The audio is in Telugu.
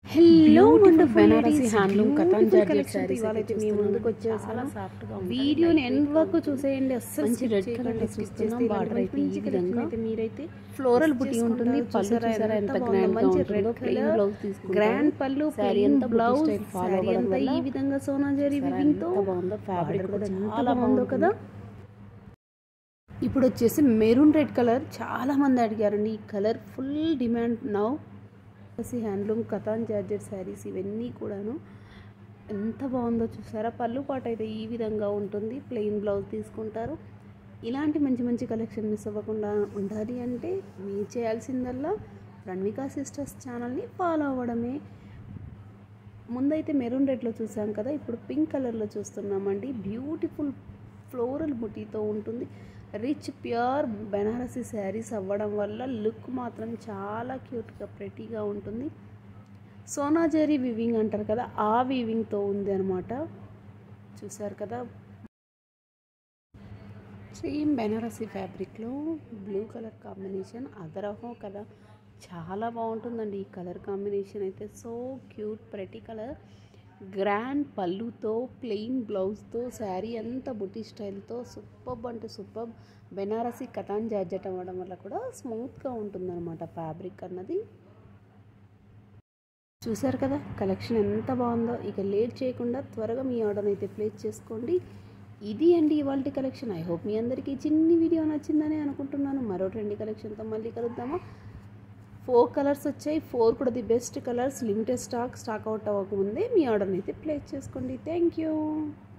Hello Beautiful Banarasi Ladies, handloom katan beautiful georgette collection saris ఇవాళ అయితే మీ ముందుకు వచ్చేసాను సాఫ్ట్గా వీడియోని ఎండ్ వరకు చూసేయండి అస్సలు మంచి skip red చేయకండి. colour skip చూస్తున్నాం. చేస్తే Border ఇలాంటి అయితే ఈ మంచి collection విధంగా అయితే మీరైతే ఫ్లోరల్ miss బుట్టి ఉంటుంది చేసుకుంటారు. పళ్ళు చూసారా చూసారా ఎంత బాగుందో? గ్రాండ్ గా మంచి ఉంటుందో రెడ్ ప్లెయిన్ కలర్ బ్లౌజ్ తీసుకుంటారు గ్రాండ్ పళ్ళు శారీ ప్లెయిన్ అంతా బుట్టి బ్లౌజ్ స్టైల్ ఫాలో శారీ అవ్వడం అంతా వల్ల ఈ విధంగా సోనా జరీ చూసారా వివింగ్ తో ఎంత బాగుందో ఫ్యాబ్రిక్ border కూడా కూడా ఎంత చాలా బాగుందో బాగుంది కదా ఇప్పుడు వచ్చేసి మెరూన్ రెడ్ కలర్ చాలా మంది అడిగారండి ఈ కలర్ ఫుల్ డిమాండ్ నౌ వచ్చేసి హ్యాండ్లూమ్ కథాన్ జార్జెట్ శారీస్ ఇవన్నీ కూడాను ఎంత బాగుందో చూసారా పళ్ళు పాట అయితే ఈ విధంగా ఉంటుంది ప్లెయిన్ బ్లౌజ్ తీసుకుంటారు ఇలాంటి మంచి మంచి కలెక్షన్ మిస్ అవ్వకుండా ఉండాలి అంటే మీరు చేయాల్సిందల్లా రణ్వికా సిస్టర్స్ ఛానల్ని ఫాలో అవ్వడమే ముందైతే మెరూన్ రెడ్లో చూసాం కదా ఇప్పుడు పింక్ కలర్లో చూస్తున్నామండి బ్యూటిఫుల్ ఫ్లోరల్ బుటీతో ఉంటుంది రిచ్ ప్యూర్ బెనారసీ శారీస్ అవ్వడం వల్ల లుక్ మాత్రం చాలా క్యూట్గా ప్రెటీగా ఉంటుంది సోనాజరీ వివింగ్ అంటారు కదా ఆ వివింగ్తో ఉంది అనమాట చూసారు కదా సేమ్ బెనారసీ ఫ్యాబ్రిక్లో బ్లూ కలర్ కాంబినేషన్ అదరహం కదా చాలా బాగుంటుందండి ఈ కలర్ కాంబినేషన్ అయితే సో క్యూట్ ప్రతి కలర్ గ్రాండ్ పళ్ళుతో ప్లెయిన్ బ్లౌజ్తో శారీ అంతా బుటీ స్టైల్తో సూపర్బ్ అంటే సూపర్ బెనారసీ కటాన్ జార్జెట్ అవ్వడం వల్ల కూడా స్మూత్గా ఉంటుందన్నమాట ఫ్యాబ్రిక్ అన్నది చూసారు కదా కలెక్షన్ ఎంత బాగుందో ఇక లేట్ చేయకుండా త్వరగా మీ ఆర్డర్ అయితే ప్లేస్ చేసుకోండి ఇది అండి ఇవాళ కలెక్షన్ ఐ హోప్ మీ అందరికీ చిన్ని వీడియో నచ్చిందని అనుకుంటున్నాను మరో ట్రెండీ కలెక్షన్తో మళ్ళీ కలుద్దామా ఫోర్ కలర్స్ వచ్చాయి ఫోర్ కూడా the best colours limited stock stock out అవ్వకముందే మీ ఆర్డర్ని అయితే ప్లేస్ చేసుకోండి థ్యాంక్ యూ